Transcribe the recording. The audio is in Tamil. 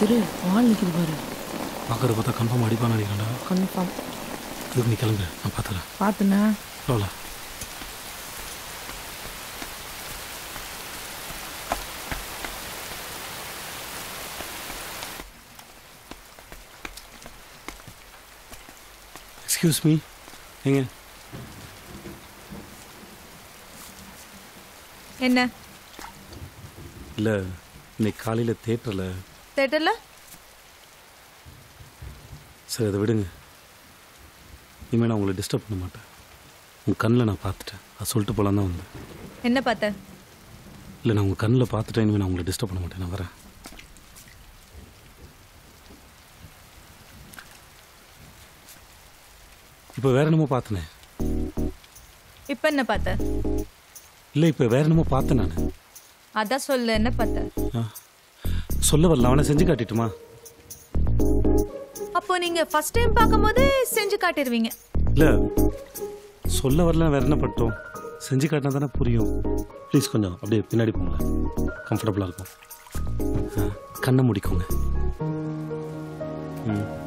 திரு ஆள் நிற்கிது பாரு பார்க்குற பார்த்தா கன்ஃபார்ம் அடிப்பான்னு நினைக்கிறேன்டா கன்ஃபார்ம் இதுக்கு நீ கிளம்பு நான் பார்த்துக்கிறேன் பார்த்துண்ணே பரவாயில்ல எக்ஸ்கியூஸ் மீ ஏங்க என்ன இல்லை இன்னைக்கு காலையில் தேட்டரில் தேட்டர்ல சரி அதை விடுங்க இனிமேல் நான் உங்களை டிஸ்டர்ப் பண்ண மாட்டேன் உங்கள் கண்ணில் நான் பார்த்துட்டேன் அது சொல்லிட்டு போலாம் தான் வந்தேன் என்ன பார்த்த இல்லை நான் உங்கள் கண்ணில் பார்த்துட்டேன் இனிமேல் நான் உங்களை டிஸ்டர்ப் பண்ண மாட்டேன் நான் வரேன் இப்போ வேற என்னமோ பார்த்தனே இப்ப என்ன பார்த்த இல்லை இப்போ வேற என்னமோ பார்த்தேன் நான் அதான் சொல்லு என்ன பார்த்த சொல்ல வரல அவனை செஞ்சு காட்டிட்டுமா அப்போ நீங்க ஃபர்ஸ்ட் டைம் பார்க்கும்போது செஞ்சு காட்டிடுவீங்க இல்லை சொல்ல வரல வேற என்ன பட்டோம் செஞ்சு காட்டினா தானே புரியும் ப்ளீஸ் கொஞ்சம் அப்படியே பின்னாடி போங்களேன் கம்ஃபர்டபுளாக இருக்கும் ஆ, கண்ணை முடிக்கோங்க ம்